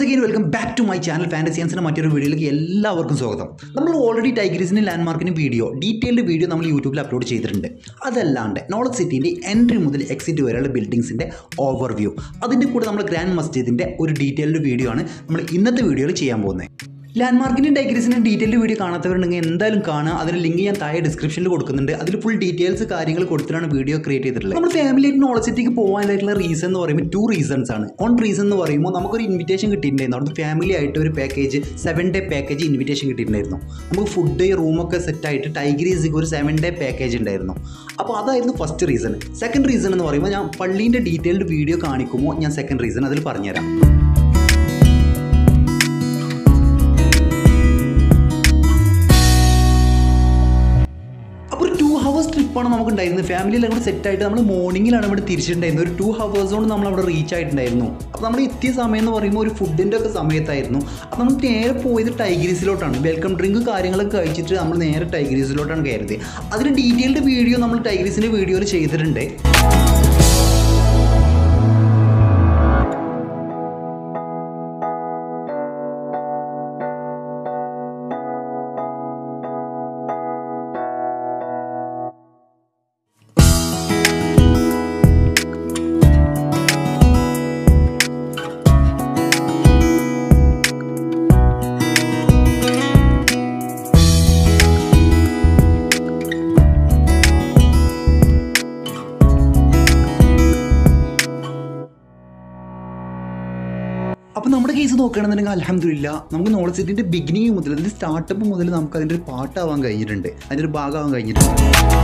once again welcome back to my channel ഫാൻറ്റസിയൻസിൻ്റെ മറ്റൊരു വീഡിയോയിലേക്ക് എല്ലാവർക്കും സ്വാഗതം നമ്മൾ ഓൾറെഡി ടൈഗ്രീസിൻ്റെ ലാൻഡ്മാർക്കിന് വീഡിയോ ഡീറ്റെയിൽഡ് വീഡിയോ നമ്മൾ യൂട്യൂബിൽ അപ്ലോഡ് ചെയ്തിട്ടുണ്ട് അതല്ലാണ്ട് നോളജ് സിറ്റിൻ്റെ എൻട്രി മുതൽ എക്സിറ്റ് വരെയുള്ള ബിൽഡിങ്സിൻ്റെ ഓവർവ്യൂ അതിൻ്റെ കൂടെ നമ്മൾ ഗ്രാൻഡ് മസ്ജിദിൻ്റെ ഒരു ഡീറ്റെയിൽഡ് വീഡിയോ ആണ് നമ്മൾ ഇന്നത്തെ വീഡിയോയിൽ ചെയ്യാൻ പോകുന്നത് ലാൻഡ്മാർക്കിൻ്റെ ഡൈഗ്രീസിൻ്റെ ഡീറ്റെയിൽഡ് വീഡിയോ കാണാത്തവരുണ്ടെങ്കിൽ എന്തായാലും കാണുക അതിന് ലിങ്ക് ഞാൻ താഴെ ഡിസ്ക്രിപ്ഷനിൽ കൊടുക്കുന്നുണ്ട് അതിൽ ഫുൾ ഡീറ്റെയിൽസ് കാര്യങ്ങൾ കൊടുത്തിട്ടാണ് വീഡിയോ ക്രിയേറ്റ് ചെയ്തിട്ടുള്ളത് നമ്മൾ ഫാമിലി ആയിട്ട് നോളജ് സിറ്റിക്ക് പോകാനായിട്ടുള്ള റീസൺ എന്ന് പറയുമ്പോൾ ടു റീസൺസ് ആണ് വൺ റീസൺ എന്ന് പറയുമ്പോൾ നമുക്കൊരു ഇൻവിറ്റേഷൻ കിട്ടിയിട്ടുണ്ടായിരുന്നു അവിടുത്തെ ഫാമിലി ആയിട്ട് ഒരു package seven day package invitation കിട്ടിയിട്ടുണ്ടായിരുന്നു നമുക്ക് ഫുഡ് റൂമൊക്കെ സെറ്റായിട്ട് ടൈഗ്രീസിക്ക് ഒരു സെവൻ ഡേ പാക്കേജ് ഉണ്ടായിരുന്നു അപ്പോൾ അതായിരുന്നു ഫസ്റ്റ് റീസൺ സെക്കൻഡ് റീസൺ എന്ന് പറയുമ്പോൾ ഞാൻ പള്ളീൻ്റെ ഡീറ്റെയിൽഡ് വീഡിയോ കാണിക്കുമ്പോൾ ഞാൻ സെക്കൻഡ് റീസൺ അതിൽ പറഞ്ഞുതരാം അപ്പോൾ ഒരു ടു ഹവേഴ്സ് ട്രിപ്പാണ് നമുക്ക് ഉണ്ടായിരുന്നത് ഫാമിലിയെല്ലാം കൂടെ സെറ്റായിട്ട് നമ്മൾ മോർണിംഗിലാണ് ഇവിടെ തിരിച്ചിട്ടുണ്ടായിരുന്നത് ഒരു ടു ഹവേഴ്സ് കൊണ്ട് നമ്മൾ അവിടെ റീച്ച് ആയിട്ടുണ്ടായിരുന്നു അപ്പോൾ നമ്മൾ എത്തിയ സമയം എന്ന് പറയുമ്പോൾ ഒരു ഫുഡിൻ്റെ ഒക്കെ സമയത്തായിരുന്നു അപ്പോൾ നമ്മൾ നേരെ പോയത് ടൈഗ്രീസിലോട്ടാണ് വെൽക്കം ഡ്രിങ്ക് കാര്യങ്ങളൊക്കെ കഴിച്ചിട്ട് നമ്മൾ നേരെ ടൈഗ്രീസിലോട്ടാണ് കയറിയത് അതിന് ഡീറ്റെയിൽഡ് വീഡിയോ നമ്മൾ ടൈഗ്രീസിൻ്റെ വീഡിയോയിൽ ചെയ്തിട്ടുണ്ട് അപ്പോൾ നമ്മുടെ കേസ് നോക്കുകയാണെന്നുണ്ടെങ്കിൽ അലഹമില്ല നമുക്ക് നോളജ് സെറ്റിൻ്റെ ബിഗിനിങ് മുതൽ അതിൻ്റെ സ്റ്റാർട്ടപ്പ് മുതൽ നമുക്ക് അതിൻ്റെ ഒരു പാട്ടാവാൻ കഴിഞ്ഞിട്ടുണ്ട് അതിൻ്റെ ഒരു ഭാഗമാവാൻ കഴിഞ്ഞിട്ടുണ്ട്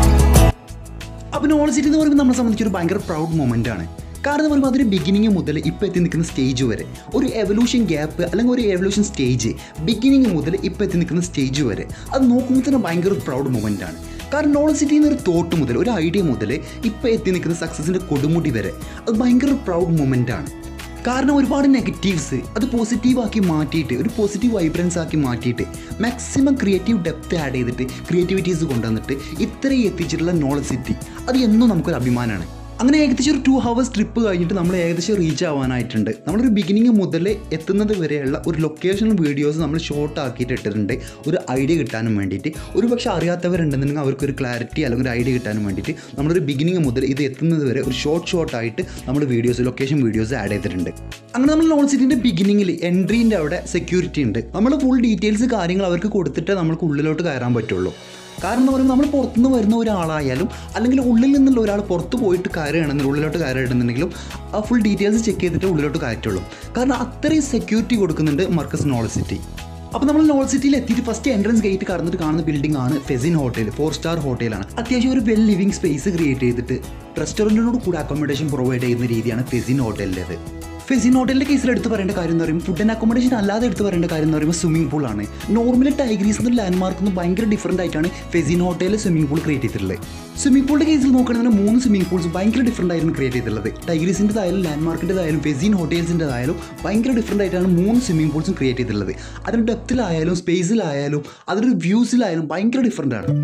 അപ്പോൾ നോളജ് സിറ്റി എന്ന് പറയുമ്പോൾ നമ്മളെ സംബന്ധിച്ച് ഒരു ഭയങ്കര പ്രൗഡ് മൊമെൻ്റ് ആണ് കാരണം എന്ന് പറയുമ്പോൾ അതിൻ്റെ ബിഗിനിങ് മുതൽ ഇപ്പോൾ എത്തി നിൽക്കുന്ന സ്റ്റേജ് വരെ ഒരു എവല്യൂഷൻ ഗ്യാപ്പ് അല്ലെങ്കിൽ ഒരു എവല്യൂഷൻ സ്റ്റേജ് ബിഗിനിങ് മുതൽ ഇപ്പോൾ എത്തി നിൽക്കുന്ന സ്റ്റേജ് വരെ അത് നോക്കുമ്പോൾ തന്നെ ഭയങ്കര ഒരു പ്രൗഡ് മൊമെൻ്റ് ആണ് കാരണം നോളജ് സിറ്റിയിൽ നിന്ന് ഒരു തോട്ട് മുതൽ ഒരു ഐഡിയ മുതൽ ഇപ്പോൾ എത്തി നിൽക്കുന്ന സക്സസിൻ്റെ കൊടുമുടി വരെ അത് ഭയങ്കര ഒരു പ്രൗഡ് മൊമെൻ്റ് ആണ് കാരണം ഒരുപാട് നെഗറ്റീവ്സ് അത് പോസിറ്റീവാക്കി മാറ്റിയിട്ട് ഒരു പോസിറ്റീവ് വൈബ്രൻസ് ആക്കി മാറ്റിയിട്ട് മാക്സിമം ക്രിയേറ്റീവ് ഡെപ്ത് ആഡ് ചെയ്തിട്ട് ക്രിയേറ്റിവിറ്റീസ് കൊണ്ടുവന്നിട്ട് ഇത്രയും എത്തിച്ചിട്ടുള്ള നോളജ് സിറ്റി അത് എന്നും നമുക്കൊരു അഭിമാനമാണ് അങ്ങനെ ഏകദേശം ഒരു ടു ഹവേഴ്സ് ട്രിപ്പ് കഴിഞ്ഞിട്ട് നമ്മൾ ഏകദേശം റീച്ച് ആവാനായിട്ടുണ്ട് നമ്മളൊരു ബിഗിനിങ് മുതൽ എത്തുന്നത് വരെയുള്ള ഒരു ലൊക്കേഷൻ വീഡിയോസ് നമ്മൾ ഷോർട്ട് ആക്കിയിട്ട് ഇട്ടിട്ടുണ്ട് ഒരു ഐഡിയ കിട്ടാനും വേണ്ടിയിട്ട് ഒരു പക്ഷേ അറിയാത്തവരുണ്ടെന്നുണ്ടെങ്കിൽ അവർക്കൊരു ക്ലാരിറ്റി അല്ലെങ്കിൽ ഒരു ഐഡിയ കിട്ടാനും വേണ്ടിയിട്ട് നമ്മളൊരു ബിഗിനിങ് മുതൽ ഇത് എത്തുന്നത് വരെ ഒരു ഷോർട്ട് ഷോർട്ട് ആയിട്ട് നമ്മൾ വീഡിയോസ് ലൊക്കേഷൻ വീഡിയോസ് ആഡ് ചെയ്തിട്ടുണ്ട് അങ്ങനെ നമ്മൾ നോൺ സിറ്റിൻ്റെ ബിഗിനിങ്ങിൽ എൻട്രീൻ്റെ അവിടെ സെക്യൂരിറ്റി ഉണ്ട് നമ്മൾ ഫുൾ ഡീറ്റെയിൽസ് കാര്യങ്ങൾ അവർക്ക് കൊടുത്തിട്ടേ നമുക്ക് ഉള്ളിലോട്ട് കയറാൻ പറ്റുള്ളൂ കാരണം എന്ന് പറയുമ്പോൾ നമ്മൾ പുറത്തുനിന്ന് വരുന്ന ഒരാളായാലും അല്ലെങ്കിൽ ഉള്ളിൽ നിന്നുള്ള ഒരാൾ പുറത്ത് പോയിട്ട് കയറുകയാണെന്നുണ്ടെങ്കിൽ ഉള്ളിലോട്ട് കയറുകയാണെന്നുണ്ടെങ്കിലും ആ ഫുൾ ഡീറ്റെയിൽസ് ചെക്ക് ചെയ്തിട്ട് ഉള്ളിലോട്ട് കയറ്റുള്ളൂ കാരണം അത്രയും സെക്യൂരിറ്റി കൊടുക്കുന്നുണ്ട് മർക്കസ് നോളജ് സിറ്റി അപ്പോൾ നമ്മൾ നോളജ് സിറ്റിയിൽ എത്തിയിട്ട് ഫസ്റ്റ് എൻട്രൻസ് ഗേറ്റ് കടന്നിട്ട് കാണുന്ന ബിൽഡിംഗ് ആണ് ഫെസിൻ ഹോട്ടൽ ഫോർ സ്റ്റാർ ഹോട്ടലാണ് അത്യാവശ്യം ഒരു വെൽ ലിവിങ് സ്പേസ് ക്രിയേറ്റ് ചെയ്തിട്ട് റെസ്റ്റോറൻറ്റിനോട് കൂടെ അക്കോമഡേഷൻ പ്രൊവൈഡ് ചെയ്യുന്ന രീതിയാണ് ഫെസിൻ ഹോട്ടലിൻ്റെത് ഫെസിൻ ഹോട്ടലിൻ്റെ കേസിൽ എടുത്ത് പറയേണ്ട കാര്യം എന്ന് പറയുമ്പോൾ ഫുഡ് ആൻഡ് അക്കോമഡേഷൻ അല്ലാതെ എടുത്ത് പറയേണ്ട കാര്യം എന്ന് പറയുമ്പോൾ സ്വിമ്മിംഗ് പൂളാണ് നോർമലി ടൈഗ്രീസ് എന്ന ലാൻഡ്മാർക്ക് നിന്ന് ഭയങ്കര ഡിഫറൻ്റ് ആയിട്ടാണ് ഫെസിൻ ഹോട്ടലിൽ സ്വിമ്മിംഗ് പൂൾ ക്രിയേറ്റ് ചെയ്തിട്ടുള്ളത് സ്വിമ്മിംഗ് പൂളിൻ്റെ കേസിൽ നോക്കുകയാണെങ്കിൽ മൂന്ന് സ്വിമ്മിംഗ് പൂൾസ് ഭയങ്കര ഡിഫറൻ്റ് ആയിരുന്നു ക്രിയേറ്റ് ചെയ്തിട്ടുള്ളത് ടൈഗ്രീസിൻ്റെതായാലും ലാൻഡ്മാർക്കിൻ്റെതായാലും ഫെസിൻ ഹോട്ടൽസിൻ്റെതായാലും ഭയങ്കര ഡിഫറൻ്റ് ആയിട്ടാണ് മൂന്ന് സ്വിമ്മിംഗ് പൂൾസും ക്രിയേറ്റ് ചെയ്തിട്ടുള്ളത് അതിൻ്റെ ഡെപ്തിലായാലും സ്പേസിലായാലും അതിൻ്റെ വ്യൂസിലായാലും ഭയങ്കര ഡിഫറൻ്റ് ആണ്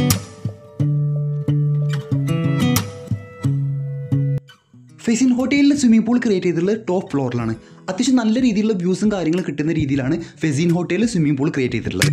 ഫെസിൻ ഹോട്ടലിൽ സ്വിമ്മിംഗ് പൂൾ ക്രിയേറ്റ് ചെയ്തിട്ടുള്ളത് ടോപ്പ് ഫ്ലോറിലാണ് അത്യാവശ്യം നല്ല രീതിയിലുള്ള വ്യൂസും കാര്യങ്ങളും കിട്ടുന്ന രീതിയിലാണ് ഫെസിൻ ഹോട്ടലിൽ സ്വിമ്മിംഗ് പൂൾ ക്രിയേറ്റ് ചെയ്തിട്ടുള്ളത്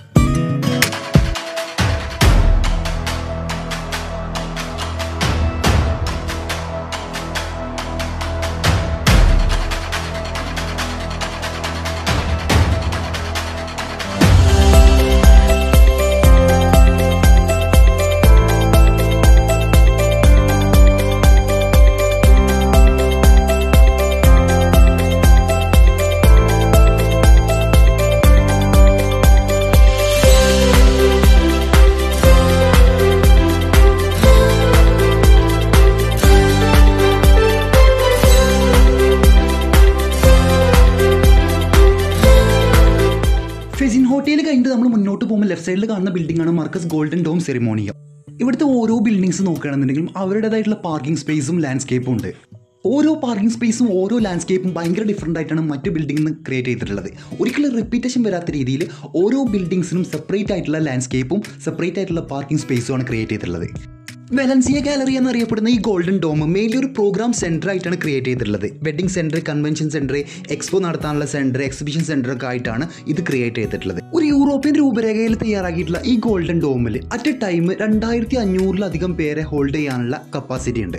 ഫെസിൻ ഹോട്ടൽ കഴിഞ്ഞിട്ട് നമ്മൾ മുന്നോട്ട് പോകുമ്പോൾ ലെഫ്റ്റ് സൈഡിൽ കാണുന്ന ബിൽഡിംഗ് ആണ് മർക്കസ് ഗോൾഡൻ ഡോം സെറിമോണിയം ഇവിടുത്തെ ഓരോ ബിൽഡിങ്സ് നോക്കുകയാണെന്നുണ്ടെങ്കിലും അവരുടേതായിട്ടുള്ള പാർക്കിംഗ് സ്പേസും ലാൻഡ്സ്കേപ്പും ഉണ്ട് ഓരോ പാർക്കിംഗ് സ്പേസും ഓരോ ലാൻഡ്സ്കേപ്പും ഭയങ്കര ഡിഫറൻ്റ് ആയിട്ടാണ് മറ്റു ബിൽഡിംഗിൽ നിന്ന് ക്രിയേറ്റ് ചെയ്തിട്ടുള്ളത് ഒരിക്കലും റിപ്പീറ്റേഷൻ വരാത്ത രീതിയിൽ ഓരോ ബിൽഡിങ്സിനും സെപ്പറേറ്റ് ആയിട്ടുള്ള ലാൻഡ്സ്കേപ്പും സെപ്പറേറ്റ് ആയിട്ടുള്ള പാർക്കിംഗ് സ്പേസുമാണ് ക്രിയേറ്റ് ചെയ്തിട്ടുള്ളത് വെലൻസിയ ഗാലറി എന്നറിയപ്പെടുന്ന ഈ ഗോൾഡൻ ഡോം മെയിൻലി ഒരു പ്രോഗ്രാം സെൻറ്റർ ആയിട്ടാണ് ക്രിയേറ്റ് ചെയ്തിട്ടുള്ളത് wedding centre convention centre expo നടത്താനുള്ള സെൻറ്റർ എക്സിബിഷൻ സെൻറ്റർ ഒക്കെ ആയിട്ടാണ് ഇത് ക്രിയേറ്റ് ചെയ്തിട്ടുള്ളത് ഒരു യൂറോപ്യൻ രൂപരേഖയിൽ തയ്യാറാക്കിയിട്ടുള്ള ഈ ഗോൾഡൻ ഡോമിൽ അറ്റ് എ ടൈം രണ്ടായിരത്തി അഞ്ഞൂറിലധികം പേരെ ഹോൾഡ് ചെയ്യാനുള്ള കപ്പാസിറ്റി ഉണ്ട്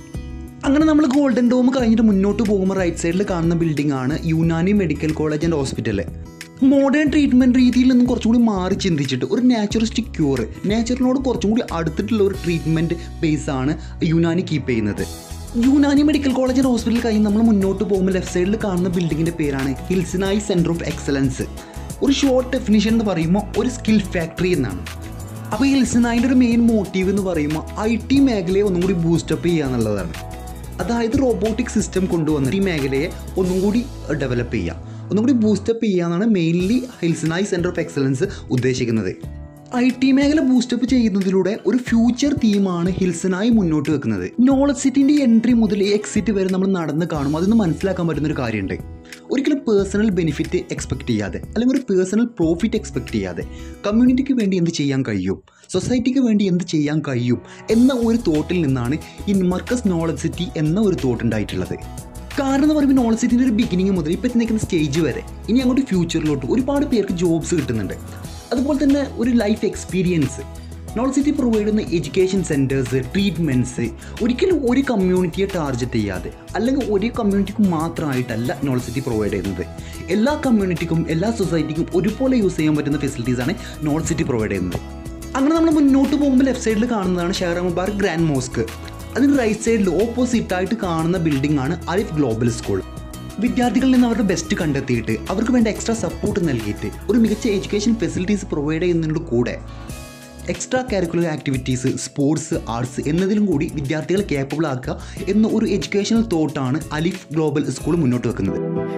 അങ്ങനെ നമ്മൾ ഗോൾഡൻ ഡോം കഴിഞ്ഞിട്ട് മുന്നോട്ട് പോകുമ്പോൾ റൈറ്റ് സൈഡിൽ കാണുന്ന ബിൽഡിംഗ് ആണ് Unani medical college and hospital modern treatment രീതിയിൽ നിന്നും കുറച്ചും കൂടി മാറി ചിന്തിച്ചിട്ട് ഒരു നാച്ചുറിസ്റ്റിക് ക്യൂർ നാച്ചുറലിനോട് കുറച്ചും കൂടി അടുത്തിട്ടുള്ള ഒരു ട്രീറ്റ്മെൻറ്റ് ബേസ് ആണ് യുനാനി കീപ്പ് ചെയ്യുന്നത് Unani medical college and hospital കഴിഞ്ഞ് നമ്മൾ മുന്നോട്ട് പോകുമ്പോൾ ലെഫ്റ്റ് സൈഡിൽ കാണുന്ന ബിൽഡിങ്ങിൻ്റെ പേരാണ് ഹിൽസിനായി സെൻറ്റർ ഓഫ് എക്സലൻസ് ഒരു ഷോർട്ട് ഡെഫിനിഷൻ എന്ന് പറയുമ്പോൾ ഒരു സ്കിൽ ഫാക്ടറി എന്നാണ് അപ്പോൾ ഈ ഹിൽസിനായിൻ്റെ ഒരു മെയിൻ മോട്ടീവ് എന്ന് പറയുമ്പോൾ ഐ ടി മേഖലയെ ഒന്നും കൂടി ബൂസ്റ്റപ്പ് ചെയ്യുക എന്നുള്ളതാണ് അതായത് റോബോട്ടിക് സിസ്റ്റം കൊണ്ടുവന്ന് ഈ മേഖലയെ ഒന്നും കൂടി ഡെവലപ്പ് ചെയ്യുക ഒന്നും കൂടി ബൂസ്റ്റപ്പ് ചെയ്യുക എന്നാണ് mainly Hilsinai centre of excellence ഉദ്ദേശിക്കുന്നത് ഐ ടി മേഖല ബൂസ്റ്റപ്പ് ചെയ്യുന്നതിലൂടെ ഒരു ഫ്യൂച്ചർ തീമാണ് ഹിൽസനായി മുന്നോട്ട് വെക്കുന്നത് നോളജ് സിറ്റിൻ്റെ എൻട്രി മുതൽ എക്സിറ്റ് വരെ നമ്മൾ നടന്ന് കാണും അതൊന്ന് മനസ്സിലാക്കാൻ പറ്റുന്ന ഒരു കാര്യമുണ്ട് ഒരിക്കലും പേഴ്സണൽ ബെനിഫിറ്റ് എക്സ്പെക്ട് ചെയ്യാതെ അല്ലെങ്കിൽ ഒരു പേഴ്സണൽ പ്രോഫിറ്റ് എക്സ്പെക്ട് ചെയ്യാതെ കമ്മ്യൂണിറ്റിക്ക് വേണ്ടി എന്ത് ചെയ്യാൻ കഴിയും സൊസൈറ്റിക്ക് വേണ്ടി എന്ത് ചെയ്യാൻ കഴിയും എന്ന ഒരു തോട്ടിൽ നിന്നാണ് ഈ മർക്കസ് നോളജ് സിറ്റി എന്ന ഒരു തോട്ട് ഉണ്ടായിട്ടുള്ളത് കാരണം എന്ന് പറയുമ്പോൾ നോളജ് സിറ്റിൻ്റെ ഒരു ബിഗിനിങ് മുതൽ ഇപ്പം നിൽക്കുന്ന സ്റ്റേജ് വരെ ഇനി അങ്ങോട്ട് ഫ്യൂച്ചറിലോട്ട് ഒരുപാട് പേർക്ക് ജോബ്സ് കിട്ടുന്നുണ്ട് അതുപോലെ തന്നെ ഒരു life experience knowledge city provide ചെയ്യുന്ന എഡ്യൂക്കേഷൻ സെൻറ്റേഴ്സ് ട്രീറ്റ്മെൻറ്റ്സ് ഒരിക്കലും ഒരു കമ്മ്യൂണിറ്റിയെ ടാർഗറ്റ് ചെയ്യാതെ അല്ലെങ്കിൽ ഒരു കമ്മ്യൂണിറ്റിക്ക് മാത്രമായിട്ടല്ല നോളജ് സിറ്റി പ്രൊവൈഡ് ചെയ്യുന്നത് എല്ലാ കമ്മ്യൂണിറ്റിക്കും എല്ലാ സൊസൈറ്റിക്കും ഒരുപോലെ യൂസ് ചെയ്യാൻ പറ്റുന്ന ഫെസിലിറ്റീസാണ് നോളജ് സിറ്റി പ്രൊവൈഡ് ചെയ്യുന്നത് അങ്ങനെ നമ്മൾ മുന്നോട്ട് പോകുമ്പോൾ ലെഫ്റ്റ് സൈഡിൽ കാണുന്നതാണ് ഷെയർ മുബാർക്ക് ഗ്രാൻഡ് മോസ്ക് അതിന് റൈറ്റ് സൈഡിൽ ഓപ്പോസിറ്റ് ആയിട്ട് കാണുന്ന ബിൽഡിംഗ് ആണ് അലിഫ് ഗ്ലോബൽ സ്കൂൾ വിദ്യാർത്ഥികളിൽ നിന്ന് അവരുടെ ബെസ്റ്റ് കണ്ടെത്തിയിട്ട് അവർക്ക് വേണ്ട എക്സ്ട്രാ സപ്പോർട്ട് നൽകിയിട്ട് ഒരു മികച്ച എഡ്യൂക്കേഷൻ ഫെസിലിറ്റീസ് പ്രൊവൈഡ് ചെയ്യുന്നതിനോട് കൂടെ extra curricular activities sports arts എന്നതിലും കൂടി വിദ്യാർത്ഥികളെ കേപ്പബിൾ ആക്കുക എന്ന ഒരു എഡ്യൂക്കേഷണൽ തോട്ടാണ് അലിഫ് ഗ്ലോബൽ സ്കൂൾ മുന്നോട്ട് വെക്കുന്നത്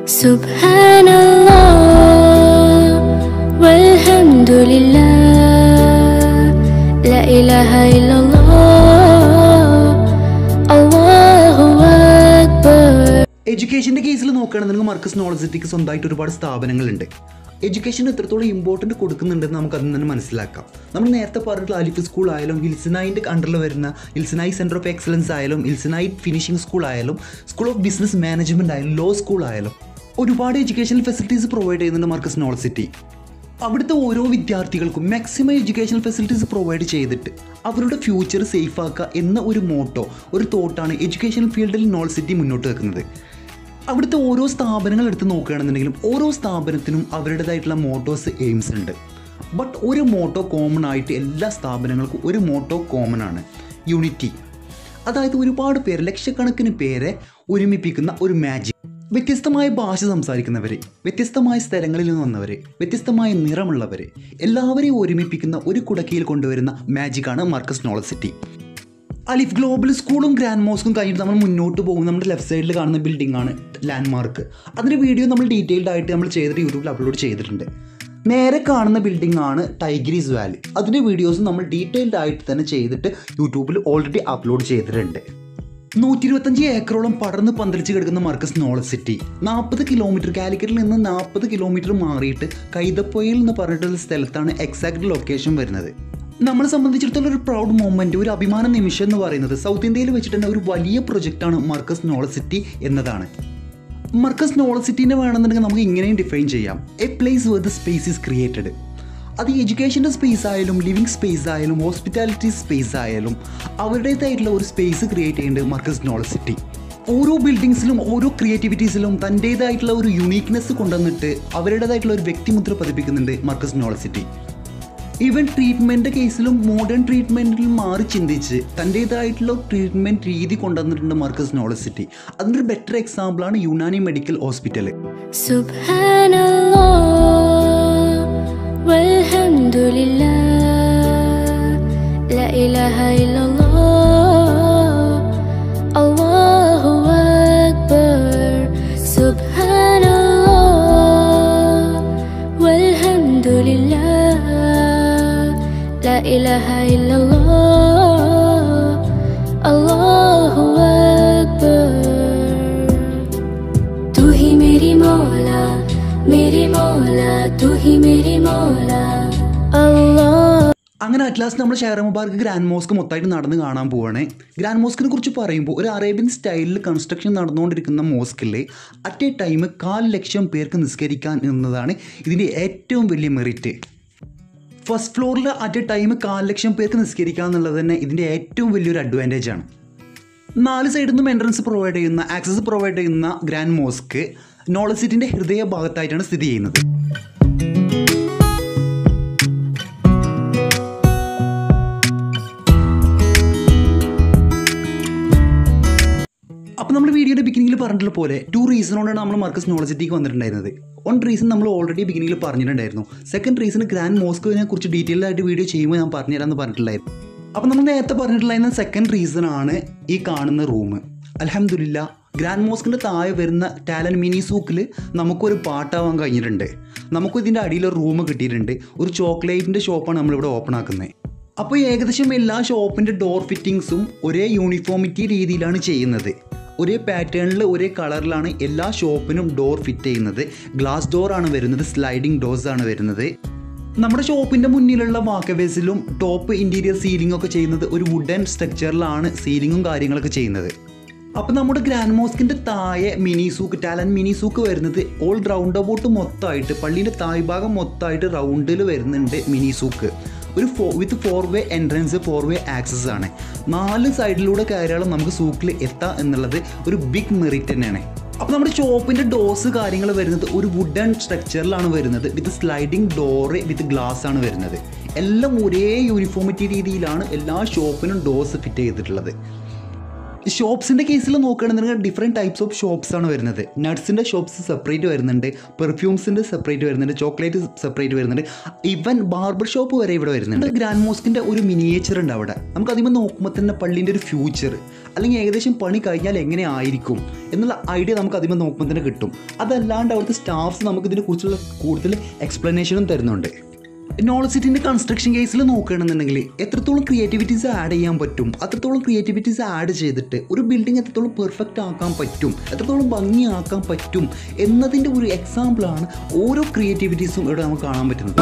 سبحان الله والحمد لله لا إله إلا الله الله أكبر എഡ്യൂക്കേഷൻ്റെ കേസിൽ നോക്കുകയാണെന്നുണ്ടെങ്കിൽ മർക്കസ് നോളജ് സിറ്റിക്ക് സ്വന്തമായിട്ട് ഒരുപാട് സ്ഥാപനങ്ങളുണ്ട് എഡ്യൂക്കേഷൻ എത്രത്തോളം ഇമ്പോർട്ടൻറ്റ് കൊടുക്കുന്നുണ്ടെന്ന് നമുക്ക് അതിൽ തന്നെ മനസ്സിലാക്കാം നമ്മൾ നേരത്തെ പറഞ്ഞിട്ടുള്ള അലിഫ് സ്കൂൾ ആയാലും ഹിൽസിനായിൻ്റെ അണ്ടറിൽ വരുന്ന ഹിൽസിനായി സെൻറ്റർ ഓഫ് എക്സലൻസ് ആയാലും ഹിൽസിനായി ഫിനിഷിംഗ് സ്കൂൾ ആയാലും സ്കൂൾ ഓഫ് ബിസിനസ് മാനേജ്മെൻറ്റ് ആയാലും ലോ സ്കൂൾ ആയാലും ഒരുപാട് എഡ്യൂക്കേഷണൽ ഫെസിലിറ്റീസ് പ്രൊവൈഡ് ചെയ്യുന്നുണ്ട് മർക്കസ് നോളജ് സിറ്റി അവിടുത്തെ ഓരോ വിദ്യാർത്ഥികൾക്കും മാക്സിമം എഡ്യൂക്കേഷണൽ ഫെസിലിറ്റീസ് പ്രൊവൈഡ് ചെയ്തിട്ട് അവരുടെ ഫ്യൂച്ചർ സേഫ് ആക്കുക എന്ന ഒരു മോട്ടോ ഒരു തോട്ടാണ് എഡ്യൂക്കേഷൻ ഫീൽഡിൽ നോൾ സിറ്റി മുന്നോട്ട് വെക്കുന്നത് അവിടുത്തെ ഓരോ സ്ഥാപനങ്ങൾ എടുത്ത് നോക്കുകയാണെന്നുണ്ടെങ്കിലും ഓരോ സ്ഥാപനത്തിനും അവരുടേതായിട്ടുള്ള മോട്ടോസ് എയിംസ് ഉണ്ട് ബട്ട് ഒരു മോട്ടോ കോമൺ ആയിട്ട് എല്ലാ സ്ഥാപനങ്ങൾക്കും ഒരു മോട്ടോ കോമൺ ആണ് യൂണിറ്റി അതായത് ഒരുപാട് പേര് ലക്ഷക്കണക്കിന് പേരെ ഒരുമിപ്പിക്കുന്ന ഒരു മാജിക് വ്യത്യസ്തമായ ഭാഷ സംസാരിക്കുന്നവരെ വ്യത്യസ്തമായ സ്ഥലങ്ങളിൽ നിന്ന് വന്നവരെ വ്യത്യസ്തമായ നിറമുള്ളവരെ എല്ലാവരെയും ഒരുമിപ്പിക്കുന്ന ഒരു കുടക്കയിൽ കൊണ്ടുവരുന്ന മാജിക്കാണ് Markaz knowledge city Alif global സ്കൂളും ഗ്രാൻഡ് മോസ്കും കഴിഞ്ഞിട്ട് നമ്മൾ മുന്നോട്ട് പോകും നമ്മുടെ ലെഫ്റ്റ് സൈഡിൽ കാണുന്ന ബിൽഡിംഗ് ആണ് ലാൻഡ് മാർക്ക് അതിൻ്റെ വീഡിയോ നമ്മൾ ഡീറ്റെയിൽഡ് ആയിട്ട് നമ്മൾ ചെയ്തിട്ട് യൂട്യൂബിൽ അപ്ലോഡ് ചെയ്തിട്ടുണ്ട് നേരെ കാണുന്ന ബിൽഡിംഗ് ആണ് ടൈഗ്രീസ് വാലി അതിൻ്റെ വീഡിയോസ് നമ്മൾ ഡീറ്റെയിൽഡ് ആയിട്ട് തന്നെ ചെയ്തിട്ട് യൂട്യൂബിൽ ഓൾറെഡി അപ്ലോഡ് ചെയ്തിട്ടുണ്ട് നൂറ്റി ഇരുപത്തഞ്ച് ഏക്കറോളം പടർന്ന് പന്തലിച്ച് കിടക്കുന്ന മർക്കസ് നോളജ് സിറ്റി നാൽപ്പത് കിലോമീറ്റർ കാലിക്കറ്റിൽ നിന്ന് നാൽപ്പത് കിലോമീറ്റർ മാറിയിട്ട് കൈതപ്പൊയിൽ എന്ന് പറഞ്ഞിട്ടുള്ള സ്ഥലത്താണ് എക്സാക്ട് ലൊക്കേഷൻ വരുന്നത് നമ്മളെ സംബന്ധിച്ചിടത്തോളം ഒരു പ്രൗഡ് മൊമെൻറ്റ് ഒരു അഭിമാന നിമിഷം എന്ന് പറയുന്നത് സൗത്ത് ഇന്ത്യയിൽ വെച്ചിട്ട് തന്നെ ഒരു വലിയ പ്രൊജക്റ്റാണ് മർക്കസ് നോളജ് സിറ്റി എന്നതാണ് മർക്കസ് നോളജ് സിറ്റീനെ വേണമെന്നുണ്ടെങ്കിൽ നമുക്ക് ഇങ്ങനെയും ഡിഫൈൻ ചെയ്യാം a place where the space is created അത് എഡ്യൂക്കേഷൻ്റെ സ്പേസ് ആയാലും ലിവിങ് സ്പേസ് ആയാലും ഹോസ്പിറ്റാലിറ്റി സ്പേസ് ആയാലും അവരുടേതായിട്ടുള്ള ഒരു സ്പേസ് ക്രിയേറ്റ് ചെയ്യേണ്ടത് മർക്കസ് നോളജ് സിറ്റി ഓരോ ബിൽഡിങ്സിലും ഓരോ ക്രിയേറ്റിവിറ്റീസിലും തൻ്റേതായിട്ടുള്ള ഒരു യുണീക്നെസ് കൊണ്ടുവന്നിട്ട് അവരുടേതായിട്ടുള്ള ഒരു വ്യക്തിമുദ്ര പതിപ്പിക്കുന്നുണ്ട് Markaz knowledge city even treatment കേസിലും മോഡേൺ ട്രീറ്റ്മെൻറ്റിൽ മാറി ചിന്തിച്ച് തൻ്റേതായിട്ടുള്ള ട്രീറ്റ്മെൻറ്റ് രീതി കൊണ്ടുവന്നിട്ടുണ്ട് മർക്കസ് നോളജ് സിറ്റി അതിൻ്റെ ഒരു ബെറ്റർ എക്സാമ്പിളാണ് യുനാനി മെഡിക്കൽ ഹോസ്പിറ്റൽ سبحان الله والحمد لله لا إله إلا الله الله أكبر سبحان الله والحمد لله لا إله إلا الله الله أكبر तू ही मेरी मौला मेरी मौला तू ही मेरी मौला अल्लाह അങ്ങനെ അറ്റ്ലാസ്റ്റ് നമ്മൾ ഷെയർ മുബാർക്ക് ഗ്രാൻഡ് മോസ്ക് മൊത്തമായിട്ട് നടന്ന് കാണാൻ പോവാണ് ഗ്രാൻഡ് മോസ്കിനെ കുറിച്ച് പറയുമ്പോൾ ഒരു അറേബ്യൻ സ്റ്റൈലിൽ കൺസ്ട്രക്ഷൻ നടന്നുകൊണ്ടിരിക്കുന്ന മോസ്കിൽ അറ്റ് എ ടൈം കാൽ ലക്ഷം പേർക്ക് നിസ്കരിക്കാൻ എന്നതാണ് ഇതിൻ്റെ ഏറ്റവും വലിയ മെറിറ്റ് ഫസ്റ്റ് ഫ്ലോറിൽ അറ്റ് എ ടൈം കാൽ ലക്ഷം പേർക്ക് നിസ്കരിക്കുക എന്നുള്ളത് തന്നെ ഇതിൻ്റെ ഏറ്റവും വലിയൊരു അഡ്വാൻറ്റേജ് ആണ് നാല് സൈഡിൽ നിന്നും എൻട്രൻസ് പ്രൊവൈഡ് ചെയ്യുന്ന ആക്സസ് പ്രൊവൈഡ് ചെയ്യുന്ന ഗ്രാൻഡ് മോസ്ക് നോളജ് സിറ്റിൻ്റെ ഹൃദയ ഭാഗത്തായിട്ടാണ് സ്ഥിതി ചെയ്യുന്നത് അപ്പോൾ നമ്മൾ വീഡിയോയുടെ ബിഗിനിങ്ങിൽ പറഞ്ഞിട്ടുള്ള പോലെ ടു റീസൺ കൊണ്ടാണ് നമ്മൾ മർക്കസ് നോളജിറ്റിക്ക് വന്നിട്ടുണ്ടായിരുന്നത് വൺ റീസൺ നമ്മൾ ഓൾറെഡി ബിഗിനിങ്ങിൽ പറഞ്ഞിട്ടുണ്ടായിരുന്നു സെക്കൻഡ് റീസൺ ഗ്രാൻഡ് മോസ്കോവിനെ കുറിച്ച് ഡീറ്റെയിൽ ആയിട്ട് വീഡിയോ ചെയ്യുമ്പോൾ ഞാൻ പറഞ്ഞുതരാമെന്ന് പറഞ്ഞിട്ടുണ്ടായിരുന്നു അപ്പോൾ നമ്മൾ നേരത്തെ പറഞ്ഞിട്ടുള്ള സെക്കൻഡ് റീസൺ ആണ് ഈ കാണുന്ന റൂം അലഹമില്ല ഗ്രാൻഡ് മോസ്കിൻ്റെ താഴെ വരുന്ന ടാലൻ മിനി സൂക്കിൽ നമുക്കൊരു പാട്ടാവാൻ കഴിഞ്ഞിട്ടുണ്ട് നമുക്കും ഇതിൻ്റെ അടിയിൽ ഒരു റൂം കിട്ടിയിട്ടുണ്ട് ഒരു ചോക്ലേറ്റിൻ്റെ ഷോപ്പാണ് നമ്മളിവിടെ ഓപ്പൺ ആക്കുന്നത് അപ്പോൾ ഏകദേശം എല്ലാ ഷോപ്പിൻ്റെ ഡോർ ഫിറ്റിങ്സും ഒരേ യൂണിഫോമിറ്റി രീതിയിലാണ് ചെയ്യുന്നത് ഒരേ പാറ്റേണിൽ ഒരേ കളറിലാണ് എല്ലാ ഷോപ്പിനും ഡോർ ഫിറ്റ് ചെയ്യുന്നത് ഗ്ലാസ് ഡോർ ആണ് വരുന്നത് സ്ലൈഡിംഗ് ഡോർസ് ആണ് വരുന്നത് നമ്മുടെ ഷോപ്പിൻ്റെ മുന്നിലുള്ള വാക്കവേസിലും ടോപ്പ് ഇൻറ്റീരിയർ സീലിംഗ് ഒക്കെ ചെയ്യുന്നത് ഒരു വുഡൻ സ്ട്രക്ചറിലാണ് സീലിങ്ങും കാര്യങ്ങളൊക്കെ ചെയ്യുന്നത് അപ്പോൾ നമ്മുടെ ഗ്രാൻഡ് മോസ്കിൻ്റെ താഴെ മിനി സൂക്ക് ടാലൻ മിനി സൂക്ക് വരുന്നത് ഓൾ റൗണ്ട് അബൌട്ട് മൊത്തമായിട്ട് പള്ളീൻ്റെ താഴ്ഭാഗം മൊത്തമായിട്ട് റൗണ്ടിൽ വരുന്നുണ്ട് മിനി സൂക്ക് ഒരു four with four way entrance four way access ആണ് നാല് സൈഡിലൂടെ കയറിയാലും നമുക്ക് സൂക്കിൽ എത്താം എന്നുള്ളത് ഒരു ബിഗ് മെറിറ്റ് തന്നെയാണ് അപ്പോൾ നമ്മുടെ ഷോപ്പിൻ്റെ ഡോസ് കാര്യങ്ങൾ വരുന്നത് ഒരു വുഡൻ സ്ട്രക്ചറിലാണ് വരുന്നത് with sliding door with glass ആണ് വരുന്നത് എല്ലാം ഒരേ യൂണിഫോമിറ്റി രീതിയിലാണ് എല്ലാ ഷോപ്പിനും ഡോസ് ഫിറ്റ് ചെയ്തിട്ടുള്ളത് ഷോപ്സിൻ്റെ കേസിൽ നോക്കുകയാണെന്നുണ്ടെങ്കിൽ ഡിഫറെൻറ്റ് ടൈപ്സ് ഓഫ് ഷോപ്സ് ആണ് വരുന്നത് നട്ട്സിൻ്റെ ഷോപ്സ് സെപ്പറേറ്റ് വരുന്നുണ്ട് പെർഫ്യൂംസിൻ്റെ സെപ്പറേറ്റ് വരുന്നുണ്ട് ചോക്ലേറ്റ് സെപ്പറേറ്റ് വരുന്നുണ്ട് ഈവൻ ബാർബർ ഷോപ്പ് വരെ ഇവിടെ വരുന്നുണ്ട് ഗ്രാൻഡ് മോസ്കിൻ്റെ ഒരു മിനിയേച്ചർ ഉണ്ട് അവിടെ നമുക്ക് അതിമ നോക്കുമ്പോൾ തന്നെ പള്ളീൻ്റെ ഒരു ഫ്യൂച്ചർ അല്ലെങ്കിൽ ഏകദേശം പണി കഴിഞ്ഞാൽ എങ്ങനെ ആയിരിക്കും എന്നുള്ള ഐഡിയ നമുക്ക് അതിമ നോക്കുമ്പോൾ തന്നെ കിട്ടും അതല്ലാണ്ട് അവിടുത്തെ സ്റ്റാഫ്സ് നമുക്ക് ഇതിനെക്കുറിച്ചുള്ള കൂടുതൽ എക്സ്പ്ലനേഷനും തരുന്നുണ്ട് നോളജ് സിറ്റിൻ്റെ കൺസ്ട്രക്ഷൻ കേസിൽ നോക്കുകയാണെന്നുണ്ടെങ്കിൽ എത്രത്തോളം ക്രിയേറ്റിവിറ്റീസ് ആഡ് ചെയ്യാൻ പറ്റും അത്രത്തോളം ക്രിയേറ്റിവിറ്റീസ് ആഡ് ചെയ്തിട്ട് ഒരു ബിൽഡിംഗ് എത്രത്തോളം പെർഫെക്റ്റ് ആക്കാൻ പറ്റും എത്രത്തോളം ഭംഗിയാക്കാൻ പറ്റും എന്നതിൻ്റെ ഒരു എക്സാമ്പിളാണ് ഓരോ ക്രിയേറ്റിവിറ്റീസും ഇവിടെ നമുക്ക് കാണാൻ പറ്റുന്നത്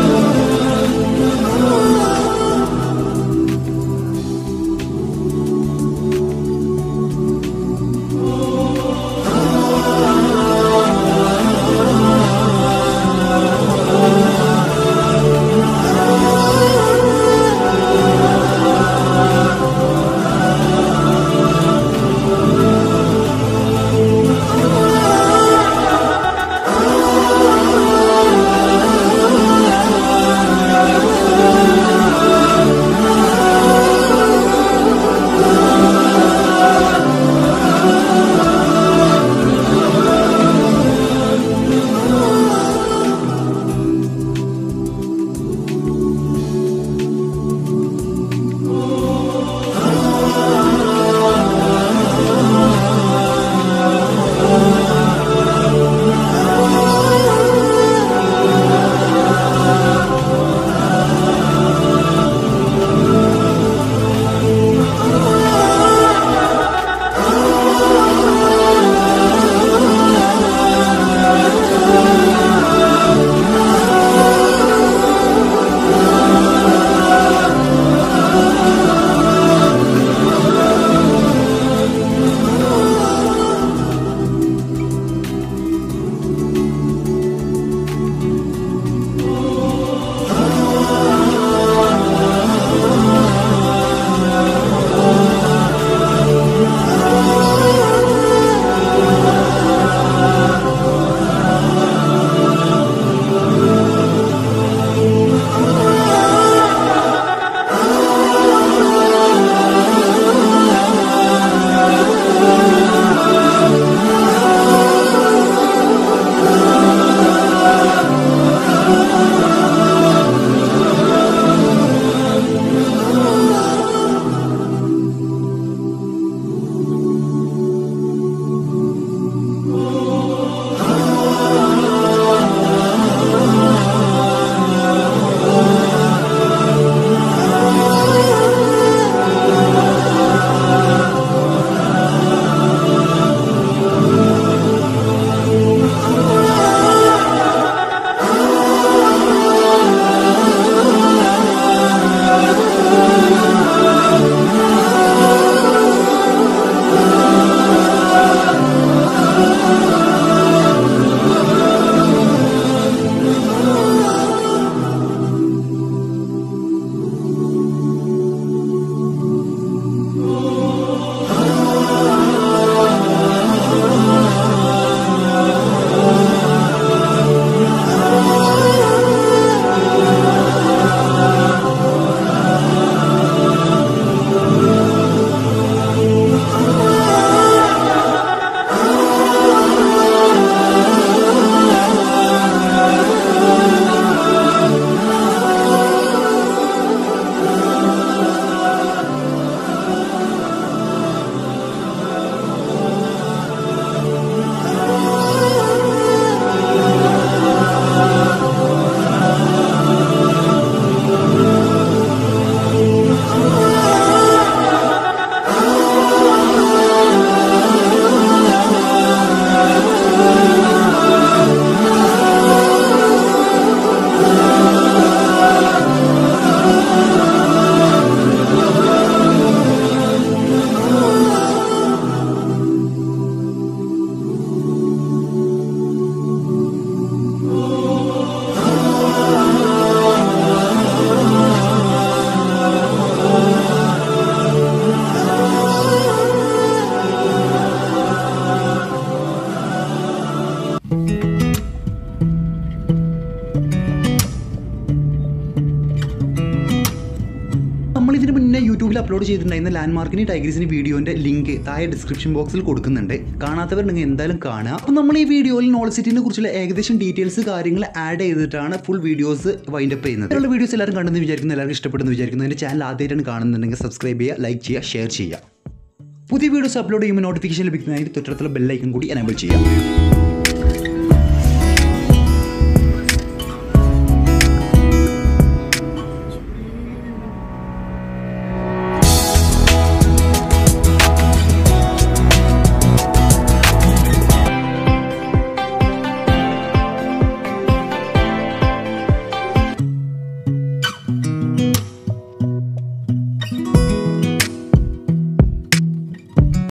അപ്ലോഡ് ചെയ്തിട്ടുണ്ടായിരുന്ന ലാൻഡ് മാർക്കിന് ടൈഗ്രീസിന് വീഡിയോന്റെ ലിങ്ക് താഴെ ഡിസ്ക്രിപ്ഷൻ ബോക്സിൽ കൊടുക്കുന്നുണ്ട് കാണാത്തവർ നിങ്ങൾ എന്തായാലും കാണുക അപ്പോൾ നമ്മൾ ഈ വീഡിയോയിൽ നോളജ് സിറ്റിനെ കുറിച്ചുള്ള ഏകദേശം ഡീറ്റെയിൽസ് കാര്യങ്ങൾ ആഡ് ചെയ്തിട്ടാണ് ഫുൾ വീഡിയോസ് വൈൻഡ് അപ്പ് ചെയ്യുന്നത് ഇതിലുള്ള വീഡിയോസ് എല്ലാവരും കണ്ടെന്ന് വിചാരിക്കുന്നു എല്ലാവർക്കും ഇഷ്ടപ്പെടുന്നു വിചാരിക്കുന്നു എൻ്റെ ചാനൽ ആദ്യമായിട്ടാണ് കാണുന്നുണ്ടെങ്കിൽ സബ്സ്ക്രൈബ് ചെയ്യുക ലൈക്ക് ചെയ്യുക ഷെയർ ചെയ്യുക പുതിയ വീഡിയോസ് അപ്ലോഡ് ചെയ്യുമ്പോൾ നോട്ടിഫിക്കേഷൻ ലഭിക്കുന്നതിന് തൊട്ടടുത്തുള്ള ബെല്ലൈക്കൺ കൂടി എനേബിൾ ചെയ്യാം